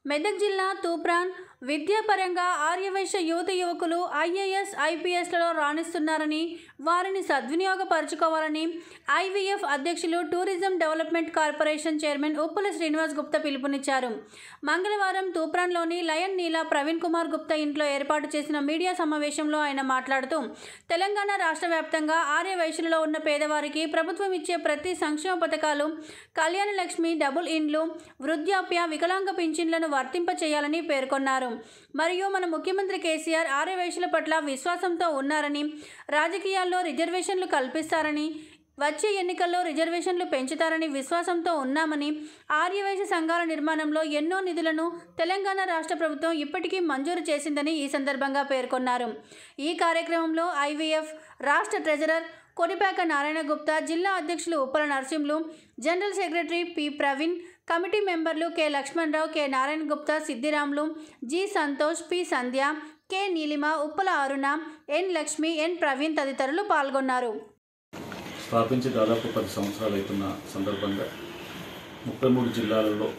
మెదక్ జిల్లా తూప్రాన్ విద్యాపరంగా ఆర్యవైశ్య యువత యువకులు ఐఏఎస్ ఐపీఎస్లలో రాణిస్తున్నారని వారిని సద్వినియోగపరచుకోవాలని ఐవీఎఫ్ అధ్యక్షులు tourism development corporation chairman Uppula Srinivas Gupta పిలుపునిచ్చారు మంగళవారం తూప్రాన్లోని లయన్ నీలా ప్రవీణ్ కుమార్ గుప్తా ఇంట్లో ఏర్పాటు చేసిన మీడియా సమావేశంలో ఆయన మాట్లాడుతూ తెలంగాణ రాష్ట్ర వ్యాప్తంగా ఆర్య వయసులలో ఉన్న పేదవారికి ప్రభుత్వం ఇచ్చే ప్రతి సంక్షేమ పథకాలు కళ్యాణ లక్ష్మి డబుల్ ఇండ్లు వృద్ధాప్య వికలాంగ పింఛన్లను వర్తింప చేయాలని పేర్కొన్నారు మరియు మన ముఖ్యమంత్రి కేసీఆర్ ఆర్య వయసుల పట్ల విశ్వాసంతో ఉన్నారని రాజకీయాల్లో రిజర్వేషన్లు కల్పిస్తారని వచ్చే ఎన్నికల్లో రిజర్వేషన్లు పెంచుతారని విశ్వాసంతో ఉన్నామని ఆర్యవైశ్య సంఘాల నిర్మాణంలో ఎన్నో నిధులను తెలంగాణ రాష్ట్ర ప్రభుత్వం ఇప్పటికీ మంజూరు చేసిందని ఈ సందర్భంగా పేర్కొన్నారు ఈ కార్యక్రమంలో ఐవీఎఫ్ రాష్ట్ర ట్రెజరర్ కొడిపాక నారాయణ గుప్తా జిల్లా అధ్యక్షులు Uppala Narasimhulu general secretary P Praveen committee మెంబర్లు K Lakshmanarao K Narayana Gupta Siddiramulu G Santosh P Sandhya K Neelima Uppala Aruna N Lakshmi N Praveen తదితరులు పాల్గొన్నారు స్థాపించి దాదాపు పది సంవత్సరాలు అవుతున్న సందర్భంగా ముప్పై మూడు జిల్లాలలో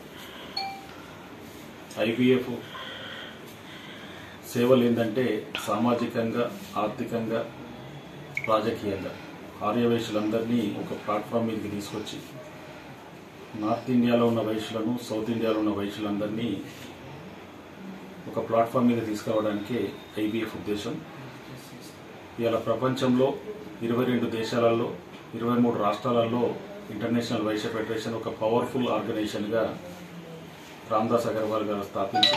ఐబిఎఫ్ సేవలు ఏంటంటే సామాజికంగా ఆర్థికంగా రాజకీయంగా ఆర్యవైశ్యులందరినీ ఒక ప్లాట్ఫామ్ మీదకి తీసుకొచ్చి నార్త్ ఇండియాలో ఉన్న వైశ్యులను సౌత్ ఇండియాలో ఉన్న వైశ్యులందరినీ ఒక ప్లాట్ఫామ్ మీద తీసుకురావడానికే ఐబిఎఫ్ ఉద్దేశం ఇవాళ ప్రపంచంలో ఇరవై రెండు దేశాలలో ఇరవై మూడు రాష్ట్రాలలో ఇంటర్నేషనల్ వైశ్య ఫెడరేషన్ ఒక పవర్ఫుల్ ఆర్గనైజేషన్గా రామ్దాస్ అగర్వాల్ గారు స్థాపించి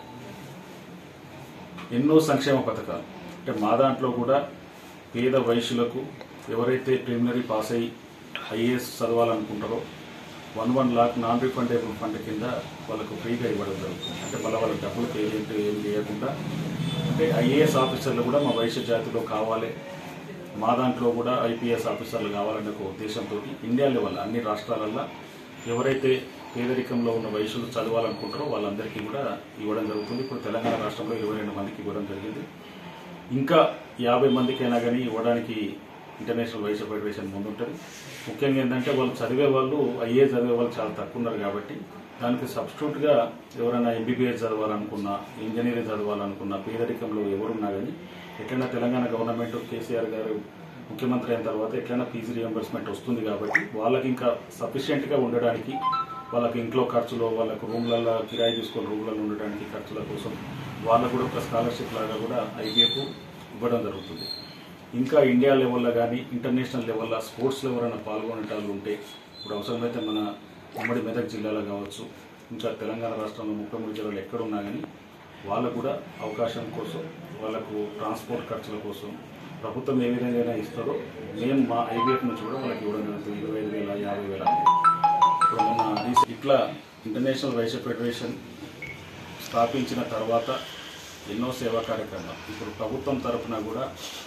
ఎన్నో సంక్షేమ పథకాలు అంటే మా దాంట్లో కూడా పేద వైశ్యులకు ఎవరైతే ప్రిలిమినరీ పాస్ అయ్యి ఐఏఎస్ చదవాలనుకుంటారో one one lakh non refundable fund కింద వాళ్ళకు ఫ్రీగా ఇవ్వడం జరుగుతుంది అంటే వాళ్ళ వాళ్ళ డబ్బులు పే ఏం చేయకుండా అంటే ఐఏఎస్ ఆఫీసర్లు కూడా మా వైశ్య జాతిలో కావాలి మా దాంట్లో కూడా ఐపీఎస్ ఆఫీసర్లు కావాలనే ఒక ఉద్దేశంతో ఇండియా లెవెల్ అన్ని రాష్ట్రాలల్లో ఎవరైతే పేదరికంలో ఉన్న వయసులు చదవాలనుకుంటారో వాళ్ళందరికీ కూడా ఇవ్వడం జరుగుతుంది ఇప్పుడు తెలంగాణ రాష్ట్రంలో ఇరవై రెండు మందికి ఇవ్వడం జరిగింది ఇంకా యాభై మందికైనా కానీ ఇవ్వడానికి ఇంటర్నేషనల్ వైశ్య ఫెడరేషన్ ముందుంటుంది ముఖ్యంగా ఏంటంటే వాళ్ళు చదివే వాళ్ళు ఐఏ చదివే వాళ్ళు చాలా తక్కువ ఉన్నారు కాబట్టి దానికి సబ్స్టిట్యూట్గా ఎవరైనా ఎంబీబీఎస్ చదవాలనుకున్నా ఇంజనీరింగ్ చదవాలనుకున్నా పేదరికంలో ఎవరున్నా కానీ ఎట్లయినా తెలంగాణ గవర్నమెంట్ కేసీఆర్ గారు ముఖ్యమంత్రి అయిన తర్వాత ఎట్లయినా ఫీజు రియంబర్స్మెంట్ వస్తుంది కాబట్టి వాళ్ళకి ఇంకా సఫిషియెంట్గా ఉండడానికి వాళ్ళకి ఇంట్లో ఖర్చులు వాళ్ళకు రూమ్లలో కిరాయి తీసుకొని రూమ్లలో ఉండడానికి ఖర్చుల కోసం వాళ్ళకు కూడా ఒక స్కాలర్షిప్ లాగా కూడా ఐబీఎఫ్ ఇవ్వడం జరుగుతుంది ఇంకా ఇండియా లెవెల్లో కానీ ఇంటర్నేషనల్ లెవెల్లో స్పోర్ట్స్లో ఎవరైనా పాల్గొనేటాలు ఉంటే ఇప్పుడు అవసరమైతే మన ఉమ్మడి మెదక్ జిల్లాలో కావచ్చు ఇంకా తెలంగాణ రాష్ట్రంలో ముప్పై మూడు జిల్లాలు ఎక్కడున్నా కానీ వాళ్ళకు కూడా అవకాశం కోసం వాళ్ళకు ట్రాన్స్పోర్ట్ ఖర్చుల కోసం ప్రభుత్వం ఏ విధంగా ఇస్తారో మేము మా ఐబీఎఫ్ నుంచి కూడా వాళ్ళకి ఇవ్వడం జరుగుతుంది ఇరవై ఐదు వేల యాభై వేల ఇప్పుడు మొన్న రీసె- ఇట్లా ఇంటర్నేషనల్ వైశ్య ఫెడరేషన్ స్థాపించిన తర్వాత ఎన్నో సేవా కార్యక్రమాలు ఇప్పుడు ప్రభుత్వం తరఫున కూడా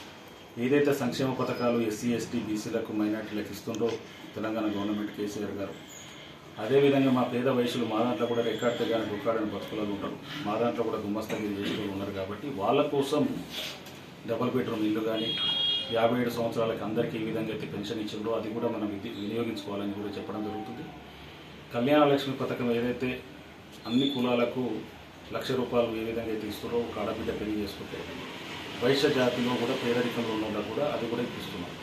ఏదైతే సంక్షేమ పథకాలు ఎస్సీ ఎస్టీ బీసీలకు మైనార్టీలకు ఇస్తుందో తెలంగాణ గవర్నమెంట్ కేసీఆర్ గారు అదేవిధంగా మా పేద వయసులు మా దాంట్లో కూడా రికార్డ్ తెగాని గుక్కాడని బతుకులు ఉంటారు మా దాంట్లో కూడా గుమ్మస్తగిరి చేసే ఉన్నారు కాబట్టి వాళ్ళ కోసం డబుల్ బెడ్రూమ్ ఇల్లు కానీ యాభై ఏడు సంవత్సరాలకి అందరికీ ఈ విధంగా అయితే పెన్షన్ ఇచ్చిందో అది కూడా మనం విధి- వినియోగించుకోవాలని కూడా చెప్పడం జరుగుతుంది కళ్యాణ లక్ష్మి పథకం ఏదైతే అన్ని కులాలకు లక్ష రూపాయలు ఏ విధంగా అయితే ఇస్తారో ఒక ఆడబిడ్డ పెళ్లి చేసుకుంటే వైశ్య జాతిలో కూడా పేదరికంలో ఉన్న వాళ్ళకు కూడా అది కూడా ఇప్పిస్తున్నాం